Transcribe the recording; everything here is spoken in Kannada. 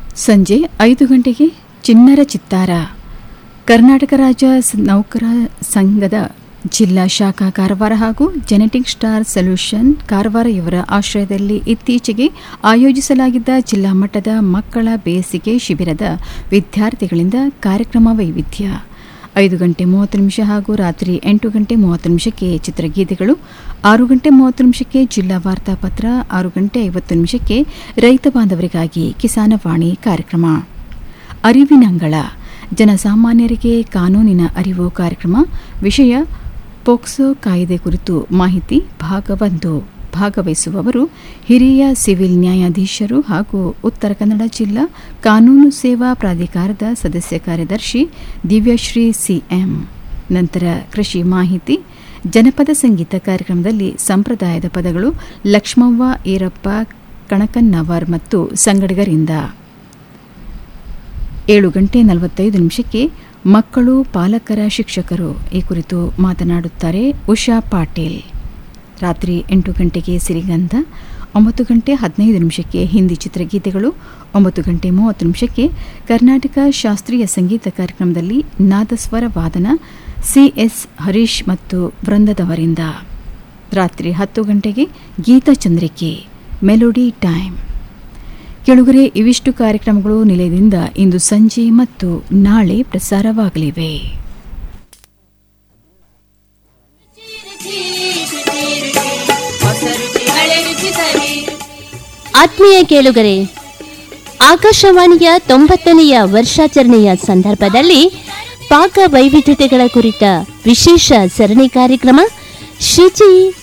ಸಂಜೆ ಐದು ಗಂಟೆಗೆ ಚಿನ್ನರ ಚಿತ್ತಾರ ಕರ್ನಾಟಕ ರಾಜ್ಯ ಸ- ನೌಕರ ಸಂಘದ ಜಿಲ್ಲಾ ಶಾಖಾ ಕಾರವಾರ ಹಾಗೂ ಜೆನೆಟಿಕ್ ಸ್ಟಾರ್ ಸೊಲ್ಯೂಷನ್ ಕಾರವಾರ ಇವರ ಆಶ್ರಯದಲ್ಲಿ ಇತ್ತೀಚೆಗೆ ಆಯೋಜಿಸಲಾಗಿದ್ದ ಜಿಲ್ಲಾ ಮಟ್ಟದ ಮಕ್ಕಳ ಬೇಸಿಗೆ ಶಿಬಿರದ ವಿದ್ಯಾರ್ಥಿಗಳಿಂದ ಕಾರ್ಯಕ್ರಮ ವೈವಿಧ್ಯ ಐದು ಗಂಟೆ ಮೂವತ್ತು ನಿಮಿಷ ಹಾಗೂ ರಾತ್ರಿ ಎಂಟು ಗಂಟೆ ಮೂವತ್ತು ನಿಮಿಷಕ್ಕೆ ಚಿತ್ರಗೀತೆಗಳು ಆರು ಗಂಟೆ ಮೂವತ್ತು ನಿಮಿಷಕ್ಕೆ ಜಿಲ್ಲಾ ವಾರ್ತಾಪತ್ರ ಆರು ಗಂಟೆ ಐವತ್ತು ನಿಮಿಷಕ್ಕೆ ರೈತ ಬಾಂಧವರಿಗಾಗಿ ಕಿಸಾನವಾಣಿ ಕಾರ್ಯಕ್ರಮ ಅರಿವಿನಂಗಳ ಜನಸಾಮಾನ್ಯರಿಗೆ ಕಾನೂನಿನ ಅರಿವು ಕಾರ್ಯಕ್ರಮ ವಿಷಯ ಪೋಕ್ಸೋ ಕಾಯ್ದೆ ಕುರಿತು ಮಾಹಿತಿ ಭಾಗ ಒಂದು ಭಾಗವಹಿಸುವವರು ಹಿರಿಯ ಸಿವಿಲ್ ನ್ಯಾಯಾಧೀಶರು ಹಾಗೂ ಉತ್ತರ ಕನ್ನಡ ಜಿಲ್ಲಾ ಕಾನೂನು ಸೇವಾ ಪ್ರಾಧಿಕಾರದ ಸದಸ್ಯ ಕಾರ್ಯದರ್ಶಿ ದಿವ್ಯಶ್ರೀ ಸಿಎಂ ನಂತರ ಕೃಷಿ ಮಾಹಿತಿ ಜನಪದ ಸಂಗೀತ ಕಾರ್ಯಕ್ರಮದಲ್ಲಿ ಸಂಪ್ರದಾಯದ ಪದಗಳು ಲಕ್ಷ್ಮವ್ವ ಈರಪ್ಪ ಕಣಕನ್ನವರ್ ಮತ್ತು ಸಂಗಡಿಗರಿಂದ ಏಳು ಗಂಟೆ ನಲವತ್ತೈದು ನಿಮಿಷಕ್ಕೆ ಮಕ್ಕಳು ಪಾಲಕರ ಶಿಕ್ಷಕರು ಈ ಕುರಿತು ಮಾತನಾಡುತ್ತಾರೆ ಉಷಾ ಪಾಟೀಲ್ ರಾತ್ರಿ ಎಂಟು ಗಂಟೆಗೆ ಸಿರಿಗಂಧ ಒಂಬತ್ತು ಗಂಟೆ ಹದಿನೈದು ನಿಮಿಷಕ್ಕೆ ಹಿಂದಿ ಚಿತ್ರಗೀತೆಗಳು ಒಂಬತ್ತು ಗಂಟೆ ಮೂವತ್ತು ನಿಮಿಷಕ್ಕೆ ಕರ್ನಾಟಕ ಶಾಸ್ತ್ರೀಯ ಸಂಗೀತ ಕಾರ್ಯಕ್ರಮದಲ್ಲಿ ನಾದಸ್ವರ ವಾದನ ಸಿಎಸ್ ಹರೀಶ್ ಮತ್ತು ವೃಂದದವರಿಂದ ರಾತ್ರಿ ಹತ್ತು ಗಂಟೆಗೆ ಗೀತಚಂದ್ರಿಕೆ ಮೆಲೋಡಿ ಟೈಮ್ ಕೆಳಗರೆ ಇವಿಷ್ಟು ಕಾರ್ಯಕ್ರಮಗಳು ನಿಲಯದಿಂದ ಇಂದು ಸಂಜೆ ಮತ್ತು ನಾಳೆ ಪ್ರಸಾರವಾಗಲಿವೆ ಆತ್ಮೀಯ ಕೇಳುಗರೆ ಆಕಾಶವಾಣಿಯ ತೊಂಬತ್ತನೆಯ ವರ್ಷಾಚರಣೆಯ ಸಂದರ್ಭದಲ್ಲಿ ಪಾಕ ವೈವಿಧ್ಯತೆಗಳ ಕುರಿತ ವಿಶೇಷ ಸರಣಿ ಕಾರ್ಯಕ್ರಮ ಶುಚಿ